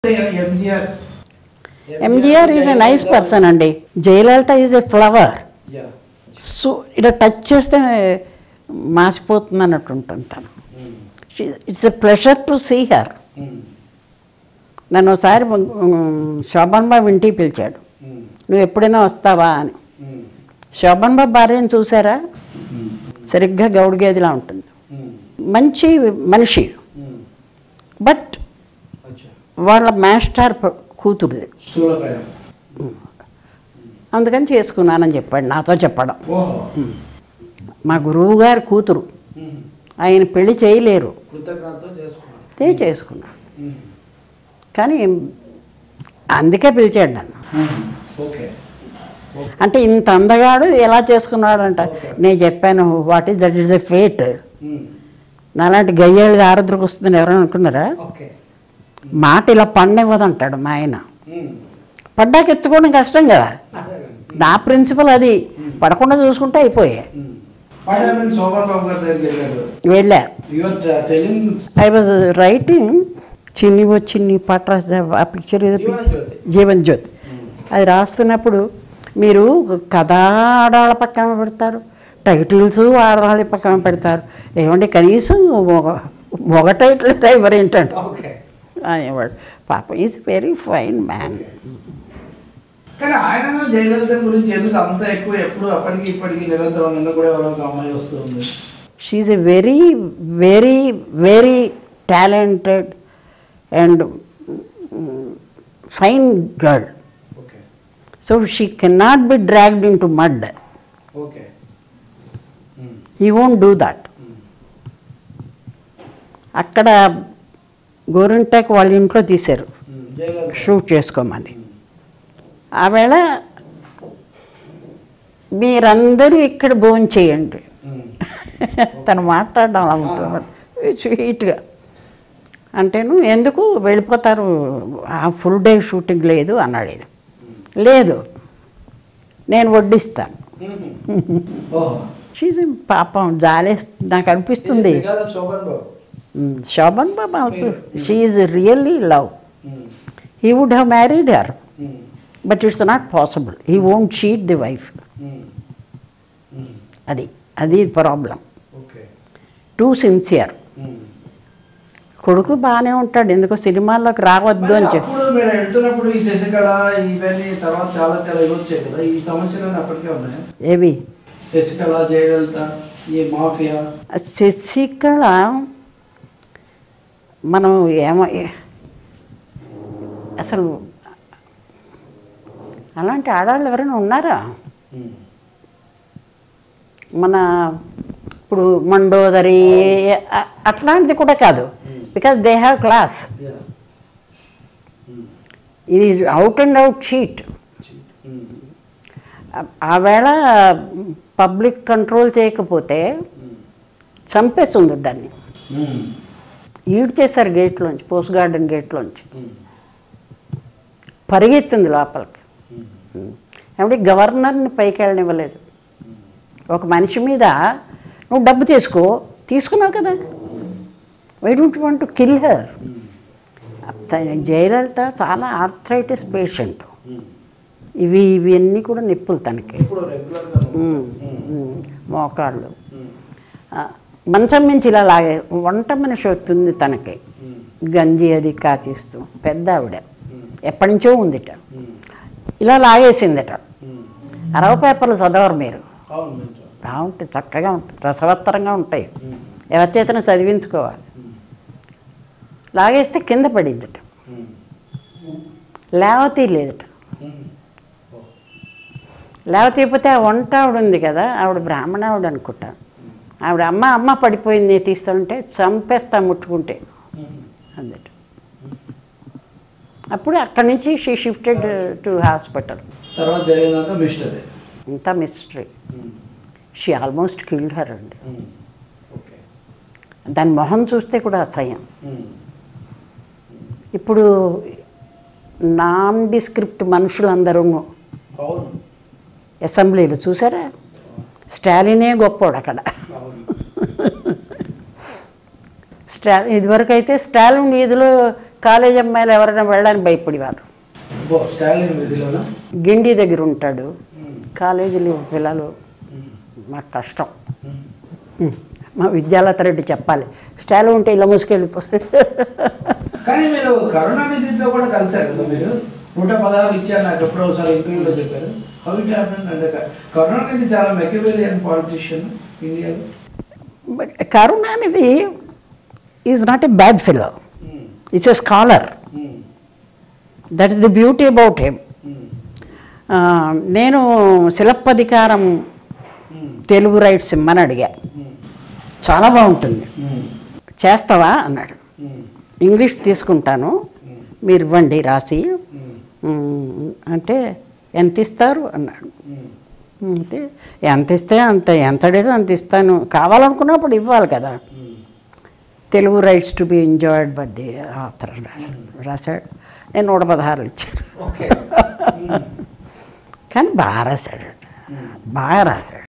MGR MGR is a nice person అండి Jayalalitha is a flower yeah so ఇలా touch చేస్తే మాసిపోతుంది అన్నట్టు ఉంటుంది తను it's a pleasure to see her నన్ను ఒకసారి శోభన్ బాబు ఇంటికి పిలిచాడు నువ్వు ఎప్పుడైనా వస్తావా అని శోభన్ బాబు భార్యను చూసారా సరిగ్గా గౌడు గేదిలా ఉంటుంది మంచి మనిషి బట్ అచ్చా వాళ్ళ మాస్టర్ ప- కూతురుది స్థూలకాయ అందుకని చేసుకున్నానని చెప్పాడు నాతో చెప్పడం ఓహో మా గురువు గారి కూతురు ఆయన పెళ్లి చేయలేరు కృతజ్ఞతతో చేసుకున్నాను నేను చేసుకున్నాను కానీ అందుకే పిలిచాడు నన్ను ఓకే అంటే ఇంత అందగాడు ఎలా చేసుకున్నాడంట నేను చెప్పాను what is that is a fate నాలాంటి గయ్యాళ్ళది ఆరుద్రకు వస్తుందని ఎవరైనా అనుకున్నారా ఓకే మాట ఇలా పండివ్వదంటాడు మా ఆయన పడ్డాక ఎత్తుకోవడం కష్టం కదా నా ప్రిన్సిపల్ అది పడకుండా చూసుకుంటే అయిపోయాయి పార్లమెంట్ శోభన్ బాబు గారి దగ్గరికి వెళ్ళాడు వెళ్ళా you're telling I was writing చిన్ని ఓ చిన్ని పట్ర ఆ పిక్చర్ ఏదో జీవన్ పిక్చర్ జ్యోతి. జీవన్ జ్యోతి అది రాస్తున్నప్పుడు మీరు కథ ఆడవాళ్ళ పక్కన పెడతారు టైటిల్స్ ఆడవాళ్ళ పక్కన పెడతారు ఏమండి కనీసం ఒక ఒక టైటిల్ డ్రైవర్ ఏంటంటే ఓకే అనేవాడు పాప ఈజ్ వెరీ ఫైన్ మ్యాన్ కానీ ఆయన జయలలిత గురించి ఎందుకు అంత ఎక్కువ ఎప్పుడు అప్పటికి ఇప్పటికి నిరంతరం నిన్న కూడా ఎవరో ఒక అమ్మాయి వస్తుంది she's a very very very talented and fine girl okay so she cannot be dragged into mud okay he won't do that అక్కడ గోరింటాక్ వాళ్ళ ఇంట్లో తీశారు జయలలిత షూట్ చేసుకోమని ఆవేళ మీరందరూ ఇక్కడ భోజనం చేయండి తను మాట్లాడడం అలా ఉంటుంది స్వీట్గా అంటేను ఎందుకు వెళ్ళిపోతారు ఆ ఫుల్ డే షూటింగ్ లేదు అన్నాడు ఇది లేదు నేను వడ్డిస్తాను ఓహో షీజ్ పాపం జాలేస్తుంది నాకు అనిపిస్తుంది because of Sobhan Babu Mm, Sobhan Babu also she is really love he would have married her but it's not possible he won't cheat the wife అది అది ప్రాబ్లం ఓకే టూ సిన్సియర్ కొడుకు బాగానే ఉంటాడు ఎందుకో సినిమాల్లోకి రావద్దు అని చెప్పి అప్పుడు మీరు వెళ్తున్నప్పుడు ఈ శశికళ ఇవన్నీ తర్వాత చాలా చాలా ఇవి వచ్చాయి కదా ఈ సమస్యలు అప్పటికే ఉన్నాయి ఏవి శశికళ జయలలిత ఈ మాఫియా శశికళ మనం ఏమో ఏ- అసలు అలాంటి ఆడవాళ్ళు ఎవరైనా ఉన్నారా మన ఇప్పుడు మండోదరి అ- అట్లాంటిది కూడా కాదు బికాజ్ దే హ్యావ్ క్లాస్ ఇది అవుట్ అండ్ అవుట్ చీట్ ఆవేళ పబ్లిక్ కంట్రోల్ చేయకపోతే చంపేస్తుంది దాన్ని ఈడ్ చేశారు గేట్లోంచి పోస్ట్ గార్డెన్ గేట్లోంచి పరిగెత్తింది లోపలికి ఏమంటే గవర్నర్ని పైకి వెళ్ళనివ్వలేదు ఒక మనిషి మీద నువ్వు డబ్బు తీసుకో తీసుకున్నావు కదా why don't want to kill her Jayalalitha చాలా ఆర్థరైటిస్ పేషెంట్ ఇవి ఇవన్నీ కూడా నిప్పులు తనకి ఇప్పుడు రెగ్యులర్గా ఉమ్, ఉమ్, మోకాళ్ళు ఆ, మంచం మించి ఇలా లాగే వంట మనిషి వస్తుంది తనకి గంజి అది కాచిస్తూ పెద్ద ఆవిడ ఎప్పటి నుంచో ఉందిట ఇలా లాగేసిందిట అరవ పేపర్లు చదవరు మీరు అవును కొంచెం. బాగుంటాయి చక్కగా ఉంటుంది రసవత్తరంగా ఉంటాయి ఎవరి చేతన చదివించుకోవాలి లాగేస్తే కింద పడిందిట లేవతీ లేదట లేవతీయకపోతే ఆ వంట ఆవిడ ఉంది కదా ఆవిడ బ్రాహ్మణ ఆవిడ అనుకుంటా ఆవిడ అమ్మ అమ్మ పడిపోయింది తీస్తుంటే చంపేస్తా ముట్టుకుంటే అందట అప్పుడు అక్కడి నుంచి షీ షిఫ్టెడ్ టు హాస్పిటల్ తర్వాత జరిగిందంతా మిస్టరీ ఇంత mystery she almost killed her అండి ఓకే దాని మొహం చూస్తే కూడా అసహ్యం ఇప్పుడు నాన్ డిస్క్రిప్ట్ మనుషులందరూ అవును అసెంబ్లీలో చూసారా స్టాలినే గొప్పోడు అక్కడ అవును స్టా ఇదివరకు అయితే స్టాలిన్ వీధిలో కాలేజ్ అమ్మాయిలు ఎవరైనా వెళ్ళడానికి భయపడేవారు అబ్బో, స్టాలిన్ విధిలోనా గిండి దగ్గర ఉంటాడు కాలేజీలు పిల్లలు మాకు కష్టం హ్మ్. మా విద్యాలత రెడ్డి చెప్పాలి స్టైల్ ఉంటే ఇలా మూసుకెళ్ళిపోతుంది కానీ మీరు కరుణానిధితో కూడా కలిసారు కదా మీరు నూట పదహారు ఇచ్చారు నాకు ఎప్పుడో ఒకసారి ఇంటర్వ్యూలో చెప్పారు హౌ ఇట్ హ్యాపెన్ అంటే క- కరుణానిధి చాలా మెకబేలియన్ పాలిటిషియన్ ఇండియాలో but Karunanidhi is not a bad fellow it's a scholar that is the beauty about him నేను శిలప్పధికారం తెలుగు రైట్స్ ఇమ్మని అడిగా చాలా బాగుంటుంది చేస్తావా అన్నాడు ఇంగ్లీష్ తీసుకుంటాను మీరు ఇవ్వండి రాసి "మ్మ్, అంటే ఎంత ఇస్తారు అన్నాడు అంటే ఎంత ఇస్తే అంత ఎంత అడిగితే అంత ఇస్తాను కావాలనుకున్నప్పుడు ఇవ్వాలి కదా Telugu rights to be enjoyed by the author రాశాడు రాశాడు నేను నూట పదహారులు ఇచ్చాను ఓకే కానీ బాగా రాశాడు బాగా రాశాడు